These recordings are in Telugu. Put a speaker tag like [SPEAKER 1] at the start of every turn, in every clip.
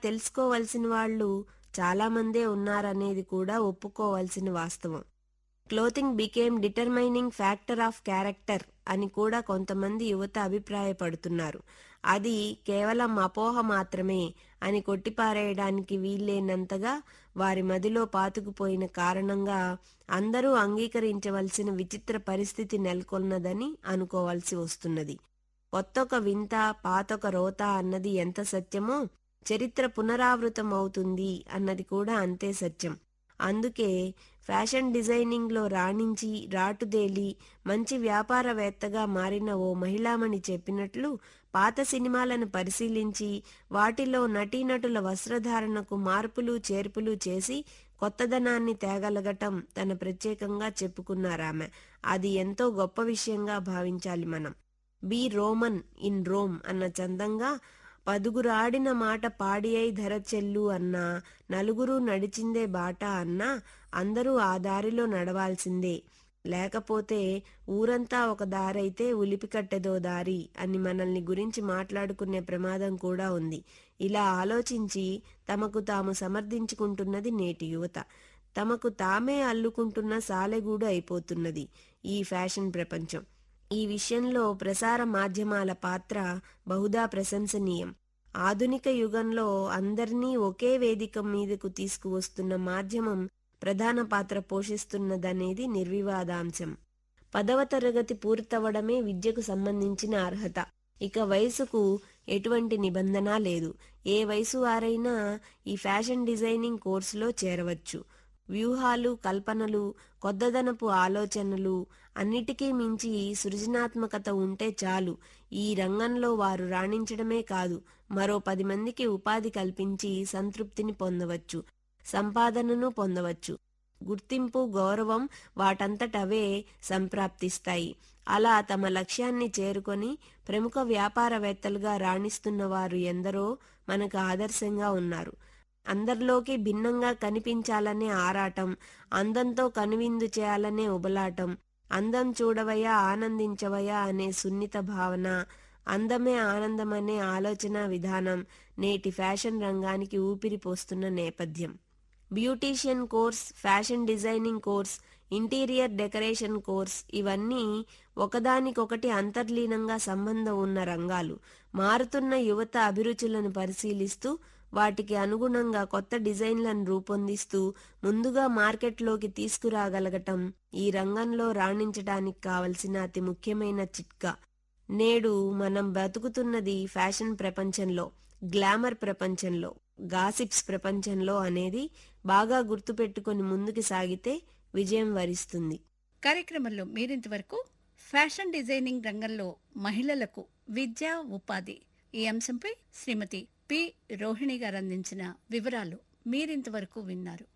[SPEAKER 1] తెలుసుకోవలసిన వాళ్ళు చాలామందే ఉన్నారనేది కూడా ఒప్పుకోవాల్సిన వాస్తవం clothing became determining factor of character అని కూడా కొంతమంది యువత అభిప్రాయపడుతున్నారు అది కేవలం అపోహ మాత్రమే అని కొట్టిపారేయడానికి వీల్లేనంతగా వారి మదిలో పాతుకుపోయిన కారణంగా అందరూ అంగీకరించవలసిన విచిత్ర పరిస్థితి నెలకొన్నదని అనుకోవాల్సి వస్తున్నది కొత్తొక వింత పాతొక రోత అన్నది ఎంత సత్యమో చరిత్ర పునరావృతం అవుతుంది అన్నది కూడా అంతే సత్యం అందుకే ఫ్యాషన్ డిజైనింగ్లో రాణించి రాటుదేలి మంచి వ్యాపారవేత్తగా మారిన ఓ మహిళామణి చెప్పినట్లు పాత సినిమాలను పరిశీలించి వాటిలో నటీనటుల వస్త్రధారణకు మార్పులు చేర్పులు చేసి కొత్తదనాన్ని తేగలగటం తన ప్రత్యేకంగా చెప్పుకున్నారామె అది ఎంతో గొప్ప విషయంగా భావించాలి మనం బి రోమన్ ఇన్ రోమ్ అన్న చందంగా పదుగురు ఆడిన మాట పాడి అయి ధర చెల్లు అన్నా నలుగురు నడిచిందే బాట అన్నా అందరూ ఆ దారిలో నడవాల్సిందే లేకపోతే ఊరంతా ఒక దారైతే ఉలిపికట్టెదో దారి అని మనల్ని గురించి మాట్లాడుకునే ప్రమాదం కూడా ఉంది ఇలా ఆలోచించి తమకు తాము సమర్థించుకుంటున్నది నేటి యువత తమకు తామే అల్లుకుంటున్న సాలెగూడు అయిపోతున్నది ఈ ఫ్యాషన్ ప్రపంచం ఈ విషయంలో ప్రసార మాధ్యమాల పాత్ర బహుదా ప్రశంసనీయం ఆధునిక యుగంలో అందర్నీ ఒకే వేదిక మీదకు తీసుకువస్తున్న మాధ్యమం ప్రధాన పాత్ర పోషిస్తున్నదనేది నిర్వివాదాంశం పదవ తరగతి పూర్తవడమే విద్యకు సంబంధించిన అర్హత ఇక వయసుకు ఎటువంటి నిబంధన లేదు ఏ వయసు వారైనా ఈ ఫ్యాషన్ డిజైనింగ్ కోర్సులో చేరవచ్చు వ్యూహాలు కల్పనలు కొత్తదనపు ఆలోచనలు అన్నిటికీ మించి సృజనాత్మకత ఉంటే చాలు ఈ రంగంలో వారు రాణించడమే కాదు మరో పది మందికి ఉపాధి కల్పించి సంతృప్తిని పొందవచ్చు సంపాదనను పొందవచ్చు గుర్తింపు గౌరవం వాటంతటవే సంప్రాప్తిస్తాయి అలా తమ లక్ష్యాన్ని చేరుకొని ప్రముఖ వ్యాపారవేత్తలుగా రాణిస్తున్న వారు ఎందరో మనకు ఆదర్శంగా ఉన్నారు అందరిలోకి భిన్నంగా కనిపించాలనే ఆరాటం అందంతో కనువిందు చేయాలనే ఉబలాటం అందం చూడవయ్యా ఆనందించవయ్యా అనే సున్నిత భావన అందమే ఆనందమనే ఆలోచన విధానం నేటి ఫ్యాషన్ రంగానికి ఊపిరి పోస్తున్న నేపథ్యం beautician course fashion designing course interior decoration course ఇవన్నీ ఒకదానికొకటి అంతర్లీనంగా సంబంధం ఉన్న రంగాలు మారుతున్న యువత అభిరుచులను పరిశీలిస్తూ వాటికి అనుగుణంగా కొత్త డిజైన్లను రూపొందిస్తూ ముందుగా మార్కెట్లోకి తీసుకురాగలగటం ఈ రంగంలో రాణించడానికి కావలసిన అతి ముఖ్యమైన చిట్కా నేడు మనం బ్రతుకుతున్నది ఫ్యాషన్ ప్రపంచంలో గ్లామర్ ప్రపంచంలో గాసిప్స్ ప్రపంచంలో అనేది బాగా గుర్తుపెట్టుకొని ముందుకు సాగితే విజయం వరిస్తుంది
[SPEAKER 2] కార్యక్రమంలో మీరింతవరకు ఫ్యాషన్ డిజైనింగ్ రంగంలో మహిళలకు విద్య ఉపాధి ఈ అంశంపై శ్రీమతి పి రోహిణి గారు అందించిన వివరాలు మీరింతవరకు విన్నారు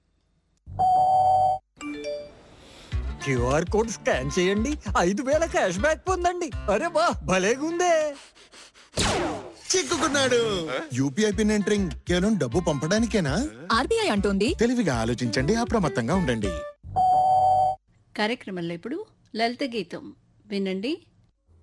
[SPEAKER 3] క్యూఆర్ కోడ్ స్కాన్ చేయండి ఐదు వేల క్యాష్ బ్యాక్ పొందండి అరే వా భలేగుందే
[SPEAKER 4] చిక్కుకున్నాడు యూపీఐ పిన్ ఎంటరింగ్ కేవలం డబ్బు పంపడానికేనా
[SPEAKER 5] ఆర్బీఐ అంటోంది
[SPEAKER 4] తెలివిగా ఆలోచించండి అప్రమత్తంగా ఉండండి
[SPEAKER 2] కార్యక్రమంలో ఇప్పుడు లలిత గీతం వినండి